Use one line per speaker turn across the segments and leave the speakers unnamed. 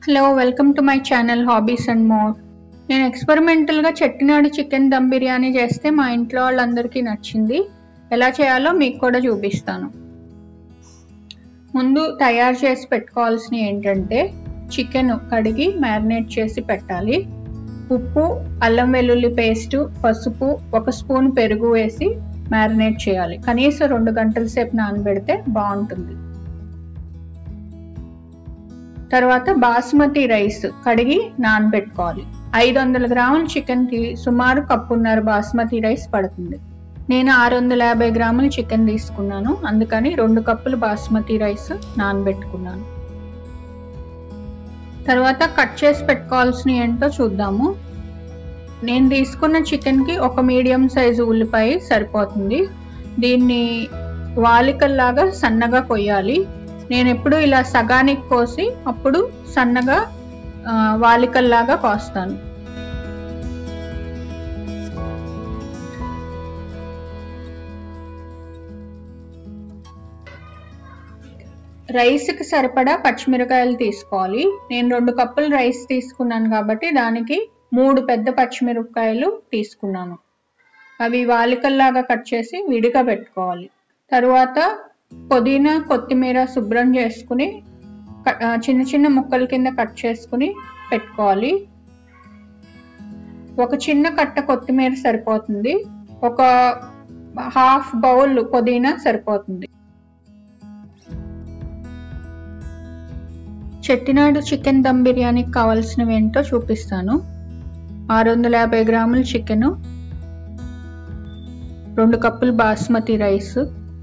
hello welcome to my channel hobbies and more నేను ఎక్స్పెరిమెంటల్గా Chettinad chicken dum biryani చేస్తే మా ఇంట్లో వాళ్ళందరికీ నచ్చింది ఎలా చేయాలో మీకు కూడా చూపిస్తాను ముందు తయారు చేసి పెట్టుకోవాల్సినవి ఏంటంటే చికెన్ కడిగి మ్యారినేట్ చేసి పెట్టాలి ఉప్పు అల్లం వెల్లుల్లి పేస్ట్ పసుపు ఒక స్పూన్ పెరుగు వేసి మ్యారినేట్ చేయాలి కనీసం రెండు గంటల సేపు నానబెడితే బాగుంటుంది తర్వాత బాస్మతి రైస్ కడిగి నానబెట్టుకోవాలి ఐదు వందల గ్రాముల చికెన్కి సుమారు కప్పున్నర బాస్మతి రైస్ పడుతుంది నేను ఆరు వందల యాభై గ్రాముల చికెన్ తీసుకున్నాను అందుకని రెండు కప్పులు బాస్మతి రైస్ నానబెట్టుకున్నాను తర్వాత కట్ చేసి పెట్టుకోవాల్సిన ఏంటో చూద్దాము నేను తీసుకున్న చికెన్కి ఒక మీడియం సైజు ఉల్లిపాయ సరిపోతుంది దీన్ని వాలికల్లాగా సన్నగా కొయ్యాలి నేను ఎప్పుడు ఇలా సగానికి కోసి అప్పుడు సన్నగా వాలికల్లాగా కోస్తాను రైస్కి సరిపడా పచ్చిమిరకాయలు తీసుకోవాలి నేను రెండు కప్పులు రైస్ తీసుకున్నాను కాబట్టి దానికి మూడు పెద్ద పచ్చిమిరపకాయలు తీసుకున్నాను అవి వాలికల్లాగా కట్ చేసి విడిగా పెట్టుకోవాలి తరువాత పుదీనా కొత్తిమీర శుభ్రం చేసుకుని చిన్న చిన్న ముక్కల కింద కట్ చేసుకుని పెట్టుకోవాలి ఒక చిన్న కట్ట కొత్తిమీర సరిపోతుంది ఒక హాఫ్ బౌల్ పుదీనా సరిపోతుంది చెట్టినాడు చికెన్ దమ్ బిర్యానీకి కావాల్సినవి ఏంటో చూపిస్తాను ఆరు వందల యాభై గ్రాముల చికెను రెండు కప్పులు బాస్మతి రైస్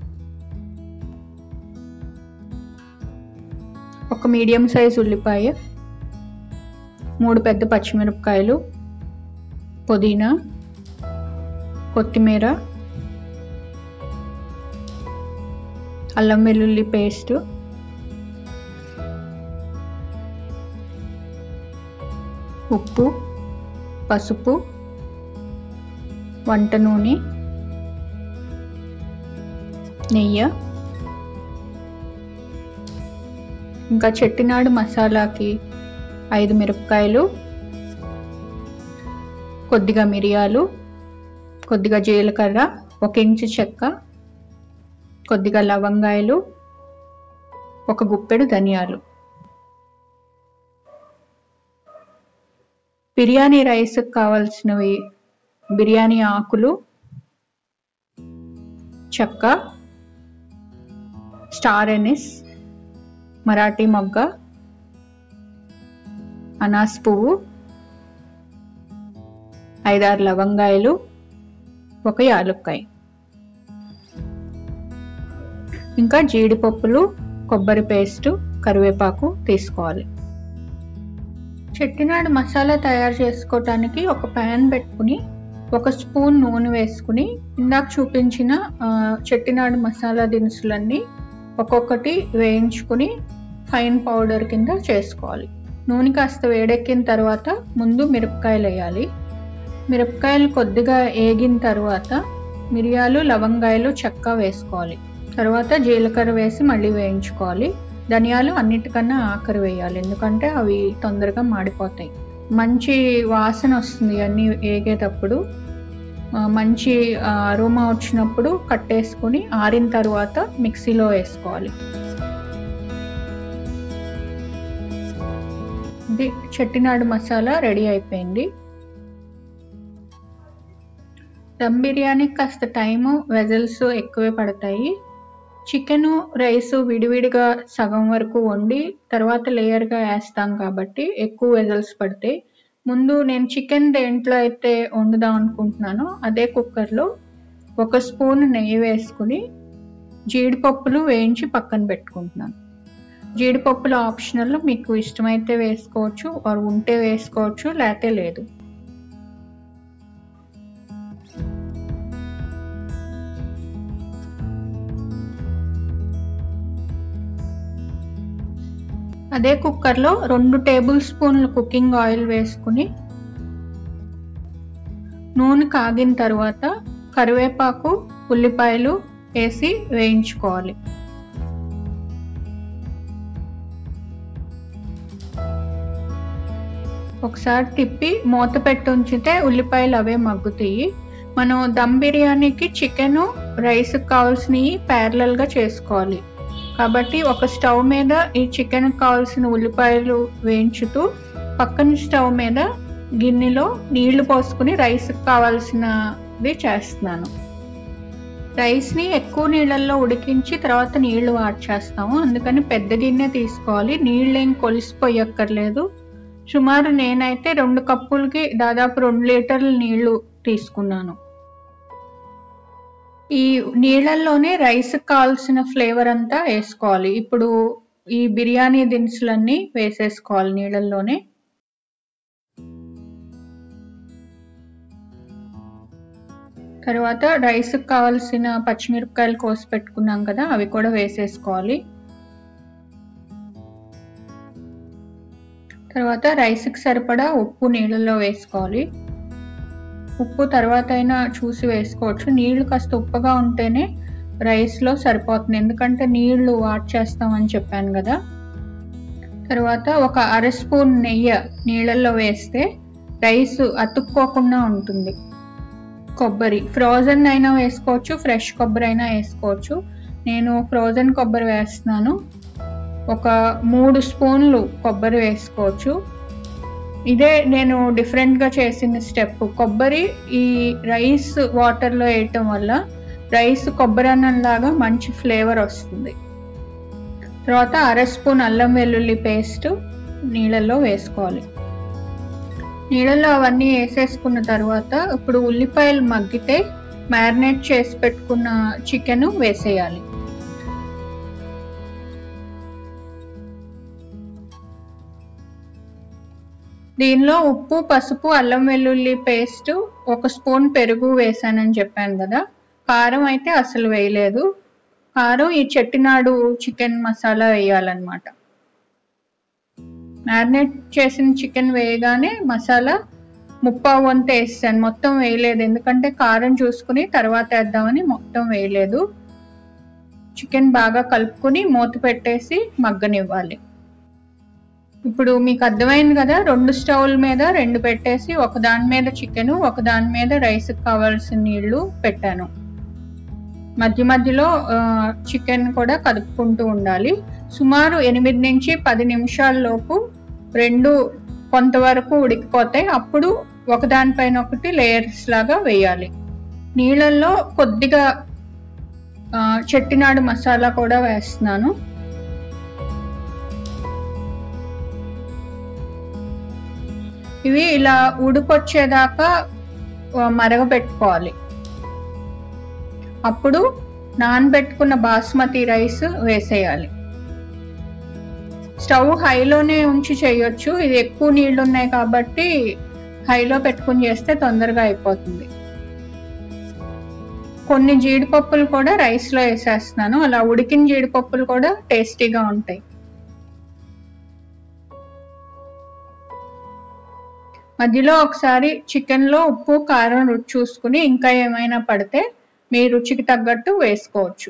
ఒక మీడియం సైజ్ ఉల్లిపాయ మూడు పెద్ద పచ్చిమిరపకాయలు పుదీనా కొత్తిమీర అల్లం వెల్లుల్లి పేస్ట్ ఉప్పు పసుపు వంట నూనె నెయ్యి ఇంకా చెట్టినాడు మసాలాకి ఐదు మిరపకాయలు కొద్దిగా మిరియాలు కొద్దిగా జీలకర్ర ఒక ఇంచు చెక్క కొద్దిగా లవంగాయలు ఒక గుప్పెడు ధనియాలు బిర్యానీ రైస్కి కావాల్సినవి బిర్యానీ ఆకులు చెక్క స్టార్ ఎనిస్ మరాఠీ మొగ్గ అనాస్ పువ్వు ఐదారు లవంగాయలు ఒక యాలుక్కాయ ఇంకా జీడిపప్పులు కొబ్బరి పేస్టు కరివేపాకు తీసుకోవాలి చెట్టినాడు మసాలా తయారు చేసుకోవటానికి ఒక ప్యాన్ పెట్టుకుని ఒక స్పూన్ నూనె వేసుకుని ఇందాక చూపించిన చెట్టినాడు మసాలా దినుసులన్నీ ఒక్కొక్కటి వేయించుకుని ఫైన్ పౌడర్ కింద చేసుకోవాలి నూనె కాస్త వేడెక్కిన తర్వాత ముందు మిరపకాయలు వేయాలి మిరపకాయలు కొద్దిగా ఏగిన తర్వాత మిరియాలు లవంగాయలు చెక్క వేసుకోవాలి తర్వాత జీలకర్ర వేసి మళ్ళీ వేయించుకోవాలి ధనియాలు అన్నిటికన్నా ఆఖరి వేయాలి ఎందుకంటే అవి తొందరగా మాడిపోతాయి మంచి వాసన వస్తుంది అన్నీ వేగేటప్పుడు మంచి అరోమా వచ్చినప్పుడు కట్టేసుకొని ఆరిన తర్వాత మిక్సీలో వేసుకోవాలి ఇది చెట్టినాడు మసాలా రెడీ అయిపోయింది దమ్ బిర్యానీకి కాస్త టైము వెజల్స్ ఎక్కువే పడతాయి చికెన్ రైస్ విడివిడిగా సగం వరకు వండి తర్వాత లేయర్గా వేస్తాం కాబట్టి ఎక్కువ వెజల్స్ పడతాయి ముందు నేను చికెన్ దేంట్లో అయితే వండుదాం అనుకుంటున్నానో అదే కుక్కర్లో ఒక స్పూన్ నెయ్యి వేసుకుని జీడిపప్పులు వేయించి పక్కన పెట్టుకుంటున్నాను జీడిపప్పులు ఆప్షనల్ మీకు ఇష్టమైతే వేసుకోవచ్చు ఆర్ ఉంటే వేసుకోవచ్చు లేకపోతే లేదు అదే కుక్కర్లో రెండు టేబుల్ స్పూన్లు కుకింగ్ ఆయిల్ వేసుకుని నూనె కాగిన తర్వాత కరివేపాకు ఉల్లిపాయలు వేసి వేయించుకోవాలి ఒకసారి తిప్పి మూత పెట్టి ఉంచితే ఉల్లిపాయలు అవే మగ్గుతాయి మనం దమ్ బిర్యానీకి చికెన్ రైస్ కావాల్సినవి ప్యారలల్గా చేసుకోవాలి కాబట్టి ఒక స్టవ్ మీద ఈ చికెన్ కావాల్సిన ఉల్లిపాయలు వేయించుతూ పక్కన స్టవ్ మీద గిన్నెలో నీళ్లు పోసుకుని రైస్కి కావాల్సినది చేస్తున్నాను రైస్ని ఎక్కువ నీళ్ళల్లో ఉడికించి తర్వాత నీళ్లు వాడ్ చేస్తాము అందుకని పెద్ద గిన్నె తీసుకోవాలి నీళ్ళు ఏం కొలిసిపోయక్కర్లేదు సుమారు నేనైతే రెండు కప్పులకి దాదాపు రెండు లీటర్ల నీళ్లు తీసుకున్నాను ఈ నీళ్ళల్లోనే రైస్కి కావాల్సిన ఫ్లేవర్ అంతా వేసుకోవాలి ఇప్పుడు ఈ బిర్యానీ దినుసులన్నీ వేసేసుకోవాలి నీళ్ళల్లోనే తర్వాత రైస్కి కావాల్సిన పచ్చిమిరపకాయలు కోసి పెట్టుకున్నాం కదా అవి కూడా వేసేసుకోవాలి తర్వాత రైస్కి సరిపడా ఉప్పు నీళ్ళలో వేసుకోవాలి ఉప్పు తర్వాత అయినా చూసి వేసుకోవచ్చు నీళ్లు కాస్త ఉప్పుగా ఉంటేనే రైస్లో సరిపోతుంది ఎందుకంటే నీళ్లు వాట్ చేస్తామని చెప్పాను కదా తర్వాత ఒక అర స్పూన్ నెయ్యి నీళ్ళల్లో వేస్తే రైస్ అతుక్కోకుండా ఉంటుంది కొబ్బరి ఫ్రోజన్ అయినా వేసుకోవచ్చు ఫ్రెష్ కొబ్బరి అయినా వేసుకోవచ్చు నేను ఫ్రోజన్ కొబ్బరి వేస్తున్నాను ఒక మూడు స్పూన్లు కొబ్బరి వేసుకోవచ్చు ఇదే నేను డిఫరెంట్గా చేసిన స్టెప్ కొబ్బరి ఈ రైస్ వాటర్లో వేయటం వల్ల రైస్ కొబ్బరి అన్నంలాగా మంచి ఫ్లేవర్ వస్తుంది తర్వాత అర స్పూన్ అల్లం వెల్లుల్లి పేస్ట్ నీళ్ళల్లో వేసుకోవాలి నీళ్ళల్లో అవన్నీ వేసేసుకున్న తర్వాత ఇప్పుడు ఉల్లిపాయలు మగ్గితే మ్యారినేట్ చేసి పెట్టుకున్న చికెన్ వేసేయాలి దీనిలో ఉప్పు పసుపు అల్లం వెల్లుల్లి పేస్ట్ ఒక స్పూన్ పెరుగు వేసానని చెప్పాను కదా కారం అయితే అసలు వేయలేదు కారం ఈ చెట్టినాడు చికెన్ మసాలా వేయాలన్నమాట మ్యారినేట్ చేసిన చికెన్ వేయగానే మసాలా ముప్పావు వంత వేసాను మొత్తం వేయలేదు ఎందుకంటే కారం చూసుకుని తర్వాత వేద్దామని మొత్తం వేయలేదు చికెన్ బాగా కలుపుకుని మూత పెట్టేసి మగ్గనివ్వాలి ఇప్పుడు మీకు అర్థమైంది కదా రెండు స్టవ్ల మీద రెండు పెట్టేసి ఒక దాని మీద చికెన్ ఒక దాని మీద రైస్కి కావాల్సిన నీళ్లు పెట్టాను మధ్య మధ్యలో చికెన్ కూడా కదుపుకుంటూ ఉండాలి సుమారు ఎనిమిది నుంచి పది నిమిషాల లోపు రెండు కొంతవరకు ఉడికిపోతాయి అప్పుడు ఒకదానిపైన ఒకటి లేయర్స్ లాగా వేయాలి నీళ్ళల్లో కొద్దిగా చెట్టినాడు మసాలా కూడా వేస్తున్నాను ఇవి ఇలా ఉడికొచ్చేదాకా మరగపెట్టుకోవాలి అప్పుడు నానబెట్టుకున్న బాస్మతి రైస్ వేసేయాలి స్టవ్ హైలోనే ఉంచి చేయొచ్చు ఇది ఎక్కువ నీళ్లు ఉన్నాయి కాబట్టి హైలో పెట్టుకుని చేస్తే తొందరగా అయిపోతుంది కొన్ని జీడిపప్పులు కూడా రైస్లో వేసేస్తున్నాను అలా ఉడికిన జీడిపప్పులు కూడా టేస్టీగా ఉంటాయి మధ్యలో ఒకసారి చికెన్లో ఉప్పు కారం రుచి చూసుకుని ఇంకా ఏమైనా పడితే మీ రుచికి తగ్గట్టు వేసుకోవచ్చు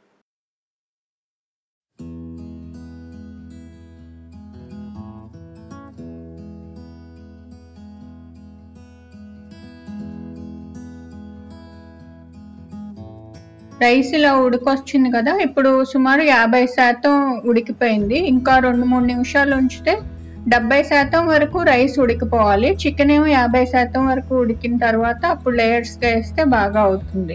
రైస్ ఇలా ఉడికొచ్చింది కదా ఇప్పుడు సుమారు యాభై శాతం ఉడికిపోయింది ఇంకా రెండు మూడు నిమిషాలు ఉంచితే డెబ్బై శాతం వరకు రైస్ ఉడికిపోవాలి చికెన్ ఏమో యాభై శాతం వరకు ఉడికిన తర్వాత అప్పుడు లేయర్స్గా వేస్తే బాగా అవుతుంది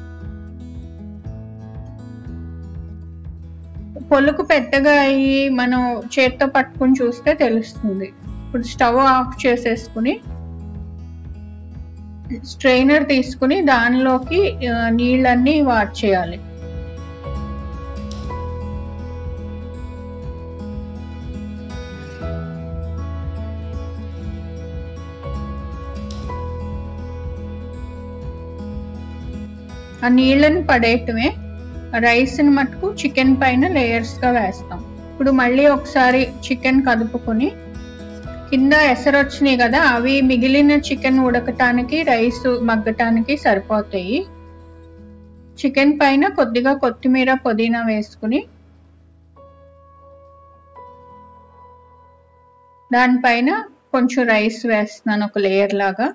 పొలుకు పెద్దగా అయ్యి మనం చేత్తో పట్టుకుని చూస్తే తెలుస్తుంది ఇప్పుడు స్టవ్ ఆఫ్ చేసేసుకుని స్ట్రైనర్ తీసుకుని దానిలోకి నీళ్ళన్నీ వాట్ చేయాలి ఆ నీళ్ళని పడేయటమే రైస్ని మటుకు చికెన్ పైన లేయర్స్గా వేస్తాం ఇప్పుడు మళ్ళీ ఒకసారి చికెన్ కదుపుకొని కింద ఎసరు వచ్చినాయి కదా అవి మిగిలిన చికెన్ ఉడకటానికి రైస్ మగ్గటానికి సరిపోతాయి చికెన్ పైన కొద్దిగా కొత్తిమీర పుదీనా వేసుకుని దానిపైన కొంచెం రైస్ వేస్తున్నాను ఒక లేయర్ లాగా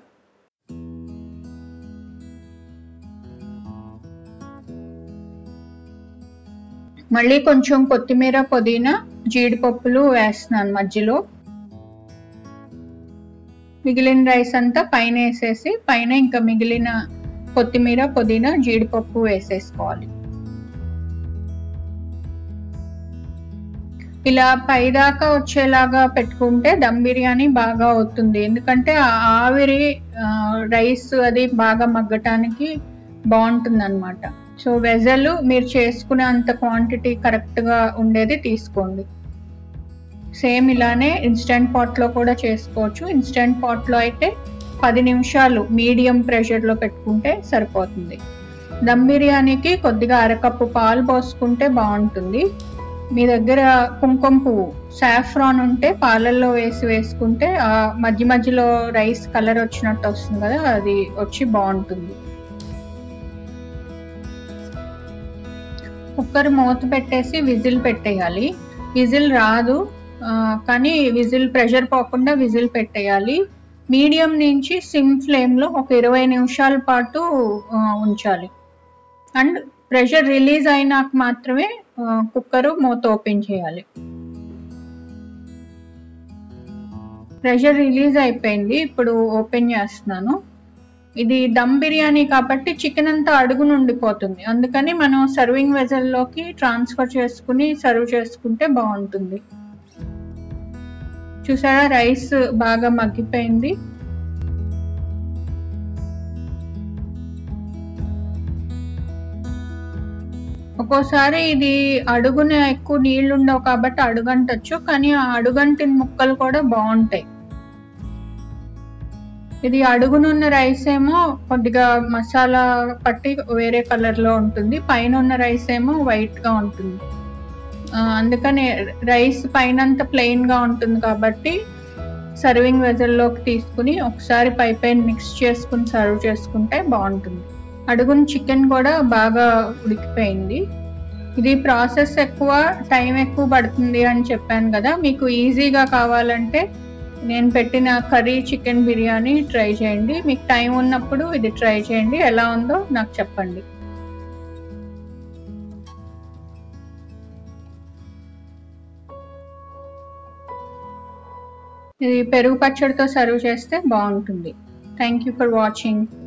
మళ్ళీ కొంచెం కొత్తిమీర పుదీనా జీడిపప్పులు వేస్తున్నాను మధ్యలో మిగిలిన రైస్ అంతా పైన వేసేసి పైన ఇంకా మిగిలిన కొత్తిమీర పుదీనా జీడిపప్పు వేసేసుకోవాలి ఇలా పైదాకా వచ్చేలాగా పెట్టుకుంటే దమ్ బిర్యానీ బాగా అవుతుంది ఎందుకంటే ఆవిరి రైస్ అది బాగా మగ్గటానికి బాగుంటుంది అనమాట సో వెజల్ మీరు చేసుకునే అంత క్వాంటిటీ కరెక్ట్గా ఉండేది తీసుకోండి సేమ్ ఇలానే ఇన్స్టెంట్ పాట్లో కూడా చేసుకోవచ్చు ఇన్స్టెంట్ పాట్లో అయితే పది నిమిషాలు మీడియం ప్రెషర్లో పెట్టుకుంటే సరిపోతుంది దమ్ బిర్యానీకి కొద్దిగా అరకప్పు పాలు పోసుకుంటే బాగుంటుంది మీ దగ్గర కుంకుమ పువ్వు సాఫ్రాన్ ఉంటే పాలల్లో వేసి వేసుకుంటే ఆ మధ్య మధ్యలో రైస్ కలర్ వచ్చినట్టు వస్తుంది కదా అది వచ్చి బాగుంటుంది కుక్కర్ మూత పెట్టేసి విజిల్ పెట్టేయాలి విజిల్ రాదు కానీ విజిల్ ప్రెషర్ పోకుండా విజిల్ పెట్టేయాలి మీడియం నుంచి సిమ్ ఫ్లేమ్లో ఒక ఇరవై నిమిషాల పాటు ఉంచాలి అండ్ ప్రెషర్ రిలీజ్ అయినాక మాత్రమే కుక్కరు మూత ఓపెన్ చేయాలి ప్రెషర్ రిలీజ్ అయిపోయింది ఇప్పుడు ఓపెన్ చేస్తున్నాను ఇది దమ్ బిర్యానీ కాబట్టి చికెన్ అంతా అడుగు నుండిపోతుంది అందుకని మనం సర్వింగ్ వెజల్లోకి ట్రాన్స్ఫర్ చేసుకుని సర్వ్ చేసుకుంటే బాగుంటుంది చూసారా రైస్ బాగా మగ్గిపోయింది ఒక్కోసారి ఇది అడుగున ఎక్కువ నీళ్లు ఉండవు కాబట్టి అడుగంటచ్చు కానీ ఆ అడుగంటిన ముక్కలు కూడా బాగుంటాయి ఇది అడుగునున్న రైస్ ఏమో కొద్దిగా మసాలా పట్టి వేరే కలర్ లో ఉంటుంది పైన ఉన్న రైస్ ఏమో వైట్ గా ఉంటుంది అందుకని రైస్ పైనంత ప్లెయిన్ గా ఉంటుంది కాబట్టి సర్వింగ్ వెజల్లోకి తీసుకుని ఒకసారి పై పైన మిక్స్ చేసుకుని సర్వ్ చేసుకుంటే బాగుంటుంది అడుగున చికెన్ కూడా బాగా ఉడికిపోయింది ఇది ప్రాసెస్ ఎక్కువ టైం ఎక్కువ పడుతుంది అని చెప్పాను కదా మీకు ఈజీగా కావాలంటే నేను పెట్టిన కర్రీ చికెన్ బిర్యానీ ట్రై చేయండి మీకు టైం ఉన్నప్పుడు ఇది ట్రై చేయండి ఎలా ఉందో నాకు చెప్పండి ఇది పెరుగు పచ్చడితో సర్వ్ చేస్తే బాగుంటుంది థ్యాంక్ యూ ఫర్ వాచింగ్